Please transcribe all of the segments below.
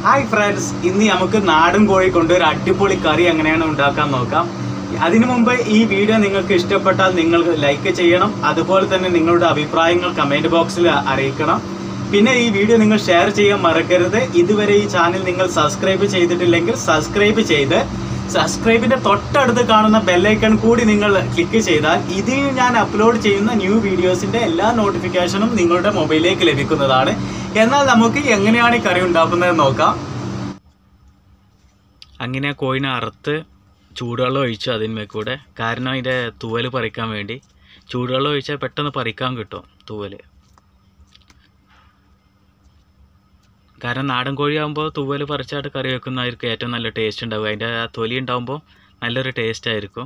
hi friends ഇന്ന് നമുക്ക് നാടൻ കോഴി കൊണ്ട് ഒരു അടിപൊളി കറി എങ്ങനെയാണ് ഉണ്ടാക്കാൻ നോക്കാം അതിനു മുമ്പ് ഈ വീഡിയോ നിങ്ങൾക്ക് ഇഷ്ടപ്പെട്ടാൽ നിങ്ങൾ ലൈക്ക് ചെയ്യണം അതുപോലെ തന്നെ നിങ്ങളുടെ അഭിപ്രായങ്ങൾ കമന്റ് ബോക്സിൽ അറിയിക്കണം പിന്നെ ഈ വീഡിയോ നിങ്ങൾ ഷെയർ ചെയ്യാൻ മറക്കരുത് ഇതുവരെ ഈ ചാനൽ നിങ്ങൾ സബ്സ്ക്രൈബ് ചെയ്തിട്ടില്ലെങ്കിൽ സബ്സ്ക്രൈബ് ചെയ്ത് സബ്സ്ക്രൈബിന്റെ തൊട്ടടുത്ത് കാണുന്ന ബെല്ലൈക്കൺ കൂടി നിങ്ങൾ ക്ലിക്ക് ചെയ്താൽ ഇതിൽ ഞാൻ അപ്ലോഡ് ചെയ്യുന്ന ന്യൂ വീഡിയോസിന്റെ എല്ലാ നോട്ടിഫിക്കേഷനും നിങ്ങളുടെ മൊബൈലിലേക്ക് ലഭിക്കുന്നതാണ് എന്നാൽ നമുക്ക് എങ്ങനെയാണ് ഈ കറി ഉണ്ടാക്കുന്നത് നോക്കാം അങ്ങനെ കോഴിനെ അറുത്ത് ചൂടുവെള്ളം ഒഴിച്ചു അതിന്മേൽ കൂടെ കാരണം അതിൻ്റെ തൂവൽ പറിക്കാൻ വേണ്ടി ചൂടുവെള്ളം ഒഴിച്ചാൽ പെട്ടെന്ന് പറിക്കാൻ കിട്ടും തൂവൽ കാരണം നാടൻ കോഴിയാകുമ്പോൾ തൂവൽ പറിച്ചായിട്ട് കറി വെക്കുന്നതായിരിക്കും ഏറ്റവും നല്ല ടേസ്റ്റ് ഉണ്ടാവുക അതിൻ്റെ ആ തൊലി ഉണ്ടാകുമ്പോൾ നല്ലൊരു ടേസ്റ്റ് ആയിരിക്കും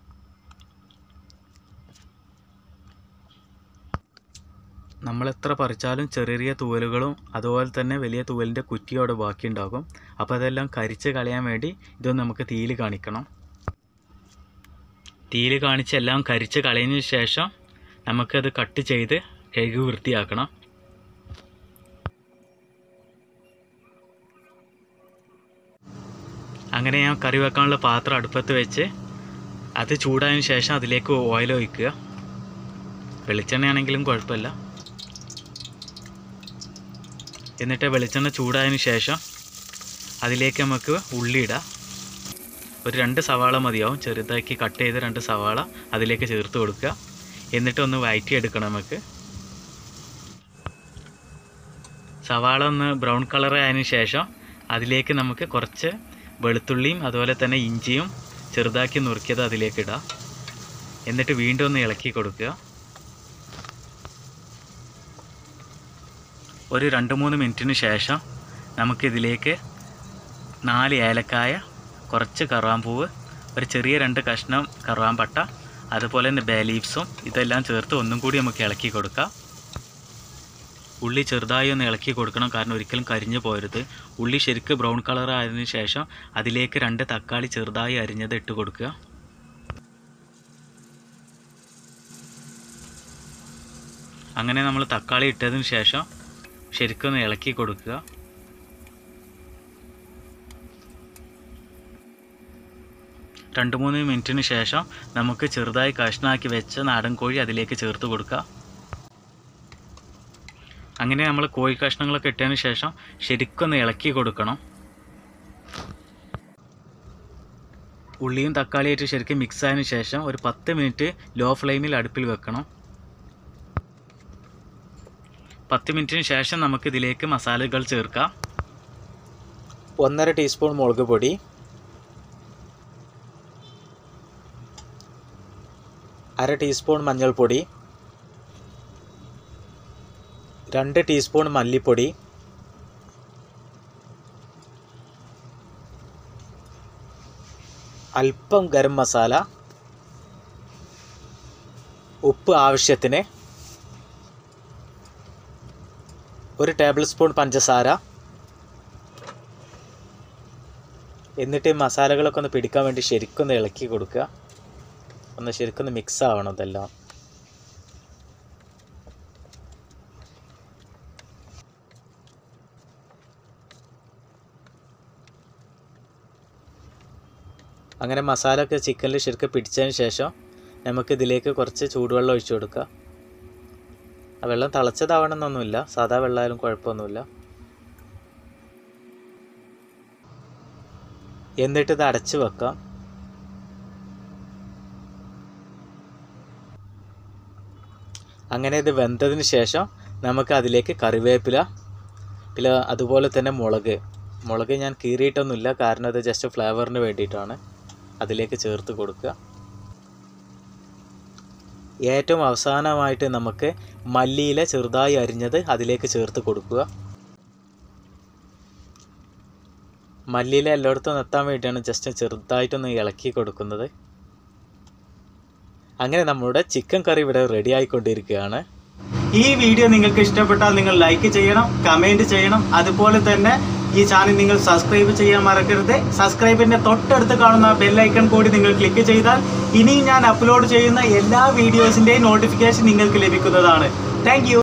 നമ്മൾ എത്ര പറിച്ചാലും ചെറിയ ചെറിയ തൂവലുകളും അതുപോലെ തന്നെ വലിയ തൂവലിൻ്റെ കുറ്റിയോടെ ബാക്കി ഉണ്ടാകും അപ്പോൾ അതെല്ലാം കരിച്ച് കളയാൻ വേണ്ടി ഇതൊന്ന് നമുക്ക് തീയിൽ കാണിക്കണം തീയിൽ കാണിച്ച് എല്ലാം കരിച്ച് കളഞ്ഞതിന് ശേഷം നമുക്കത് കട്ട് ചെയ്ത് കഴുകി വൃത്തിയാക്കണം അങ്ങനെ ഞാൻ കറി വെക്കാനുള്ള പാത്രം അടുപ്പത്ത് വെച്ച് അത് ചൂടായതിനു ശേഷം അതിലേക്ക് ഓയിൽ ഒഴിക്കുക വെളിച്ചെണ്ണയാണെങ്കിലും കുഴപ്പമില്ല എന്നിട്ട് വെളിച്ചെണ്ണ ചൂടായതിനു ശേഷം അതിലേക്ക് നമുക്ക് ഉള്ളി ഇടാം ഒരു രണ്ട് സവാള മതിയാവും ചെറുതാക്കി കട്ട് ചെയ്ത് രണ്ട് സവാള അതിലേക്ക് ചേർത്ത് കൊടുക്കുക എന്നിട്ട് ഒന്ന് വഴറ്റി എടുക്കണം നമുക്ക് സവാള ഒന്ന് ബ്രൗൺ കളർ ആയതിനു ശേഷം അതിലേക്ക് നമുക്ക് കുറച്ച് വെളുത്തുള്ളിയും അതുപോലെ തന്നെ ഇഞ്ചിയും ചെറുതാക്കി നുറുക്കിയത് അതിലേക്ക് ഇടാം എന്നിട്ട് വീണ്ടും ഒന്ന് ഇളക്കി കൊടുക്കുക ഒരു രണ്ട് മൂന്ന് മിനിറ്റിന് ശേഷം നമുക്കിതിലേക്ക് നാല് ഏലക്കായ കുറച്ച് കറാമ്പൂവ് ഒരു ചെറിയ രണ്ട് കഷ്ണം കറാമ്പട്ട അതുപോലെ തന്നെ ബേ ലീവ്സും ഇതെല്ലാം ചേർത്ത് ഒന്നും കൂടി നമുക്ക് ഇളക്കി കൊടുക്കാം ഉള്ളി ചെറുതായി ഒന്ന് ഇളക്കി കൊടുക്കണം കാരണം ഒരിക്കലും കരിഞ്ഞു പോരുത് ഉള്ളി ശരിക്ക് ബ്രൗൺ കളർ ആയതിനു ശേഷം അതിലേക്ക് രണ്ട് തക്കാളി ചെറുതായി അരിഞ്ഞത് ഇട്ട് കൊടുക്കുക അങ്ങനെ നമ്മൾ തക്കാളി ഇട്ടതിന് ശേഷം ശരിക്കൊന്ന് ഇളക്കി കൊടുക്കുക രണ്ട് മൂന്ന് മിനിറ്റിന് ശേഷം നമുക്ക് ചെറുതായി കഷ്ണാക്കി വെച്ച നാടൻ കോഴി അതിലേക്ക് ചേർത്ത് കൊടുക്കുക അങ്ങനെ നമ്മൾ കോഴി കഷ്ണങ്ങളൊക്കെ ഇട്ടതിന് ശേഷം ശരിക്കൊന്ന് ഇളക്കി കൊടുക്കണം ഉള്ളിയും തക്കാളിയായിട്ട് ശരിക്കും മിക്സ് ആയതിനു ശേഷം ഒരു പത്ത് മിനിറ്റ് ലോ ഫ്ലെയിമിൽ അടുപ്പിൽ വെക്കണം പത്ത് മിനിറ്റിന് ശേഷം നമുക്ക് ഇതിലേക്ക് മസാലകൾ ചേർക്കാം ഒന്നര ടീസ്പൂൺ മുളക് പൊടി അര ടീസ്പൂൺ മഞ്ഞൾപ്പൊടി രണ്ട് ടീസ്പൂൺ മല്ലിപ്പൊടി അല്പം ഗരം മസാല ഉപ്പ് ആവശ്യത്തിന് ഒരു ടേബിൾ സ്പൂൺ പഞ്ചസാര എന്നിട്ട് ഈ മസാലകളൊക്കെ ഒന്ന് പിടിക്കാൻ വേണ്ടി ശരിക്കൊന്ന് ഇളക്കി കൊടുക്കുക ഒന്ന് ശരിക്കൊന്ന് മിക്സ് ആവണം ഇതെല്ലാം അങ്ങനെ മസാല ഒക്കെ ചിക്കനിൽ ശരിക്കും പിടിച്ചതിന് ശേഷം നമുക്ക് ഇതിലേക്ക് കുറച്ച് ചൂടുവെള്ളം ഒഴിച്ചു കൊടുക്കുക ആ വെള്ളം തിളച്ചതാവണമെന്നൊന്നുമില്ല സാധാ വെള്ളമായാലും കുഴപ്പമൊന്നുമില്ല എന്നിട്ട് ഇത് അടച്ചു വെക്കാം അങ്ങനെ ഇത് വെന്തതിന് ശേഷം നമുക്ക് അതിലേക്ക് കറിവേപ്പില പിന്നെ അതുപോലെ തന്നെ മുളക് മുളക് ഞാൻ കീറിയിട്ടൊന്നുമില്ല കാരണം അത് ജസ്റ്റ് ഫ്ലേവറിന് വേണ്ടിയിട്ടാണ് അതിലേക്ക് ചേർത്ത് കൊടുക്കുക ഏറ്റവും അവസാനമായിട്ട് നമുക്ക് മല്ലിയില ചെറുതായി അരിഞ്ഞത് അതിലേക്ക് ചേർത്ത് കൊടുക്കുക മല്ലിയില എല്ലായിടത്തും എത്താൻ വേണ്ടിയാണ് ജസ്റ്റ് ചെറുതായിട്ടൊന്ന് ഇളക്കി കൊടുക്കുന്നത് അങ്ങനെ നമ്മുടെ ചിക്കൻ കറി ഇവിടെ റെഡി ആയിക്കൊണ്ടിരിക്കുകയാണ് ഈ വീഡിയോ നിങ്ങൾക്ക് ഇഷ്ടപ്പെട്ടാൽ നിങ്ങൾ ലൈക്ക് ചെയ്യണം കമൻറ്റ് ചെയ്യണം അതുപോലെ തന്നെ ഈ ചാനൽ നിങ്ങൾ സബ്സ്ക്രൈബ് ചെയ്യാൻ മറക്കരുത് സബ്സ്ക്രൈബിന്റെ തൊട്ടടുത്ത് കാണുന്ന ബെല്ലൈക്കൺ കൂടി നിങ്ങൾ ക്ലിക്ക് ചെയ്താൽ ഇനി ഞാൻ അപ്ലോഡ് ചെയ്യുന്ന എല്ലാ വീഡിയോസിന്റെയും നോട്ടിഫിക്കേഷൻ നിങ്ങൾക്ക് ലഭിക്കുന്നതാണ് താങ്ക്